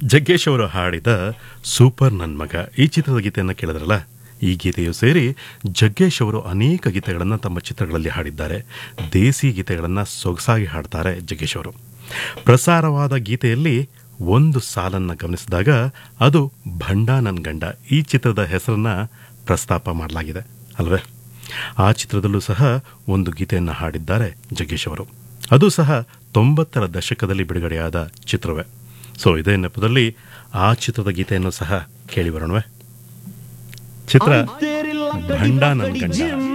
ಜಗ್ಗೇಶ್ ಅವರು ಹಾಡಿದ ಸೂಪರ್ ನನ್ ಮಗ ಈ ಚಿತ್ರದ ಗೀತೆಯನ್ನು ಕೇಳಿದ್ರಲ್ಲ ಈ ಗೀತೆಯು ಸೇರಿ ಜಗ್ಗೇಶ್ ಅವರು ಅನೇಕ ಗೀತೆಗಳನ್ನು ತಮ್ಮ ಚಿತ್ರಗಳಲ್ಲಿ ಹಾಡಿದ್ದಾರೆ ದೇಸಿ ಗೀತೆಗಳನ್ನು ಸೊಗಸಾಗಿ ಹಾಡ್ತಾರೆ ಜಗ್ಗೇಶ್ ಅವರು ಪ್ರಸಾರವಾದ ಗೀತೆಯಲ್ಲಿ ಒಂದು ಸಾಲನ್ನು ಗಮನಿಸಿದಾಗ ಅದು ಭಂಡ ನನ್ ಗಂಡ ಈ ಚಿತ್ರದ ಹೆಸರನ್ನ ಪ್ರಸ್ತಾಪ ಮಾಡಲಾಗಿದೆ ಅಲ್ವೇ ಆ ಚಿತ್ರದಲ್ಲೂ ಸಹ ಒಂದು ಗೀತೆಯನ್ನು ಹಾಡಿದ್ದಾರೆ ಜಗ್ಗೇಶ್ ಅವರು ಅದು ಸಹ ತೊಂಬತ್ತರ ದಶಕದಲ್ಲಿ ಬಿಡುಗಡೆಯಾದ ಚಿತ್ರವೇ ಸೊ ಇದೇ ನೆಪದಲ್ಲಿ ಆ ಚಿತ್ರದ ಗೀತೆಯನ್ನು ಸಹ ಕೇಳಿ ಬರೋಣವೇ ಚಿತ್ರ ಭಂಡ ನನ್ ಗಂಡ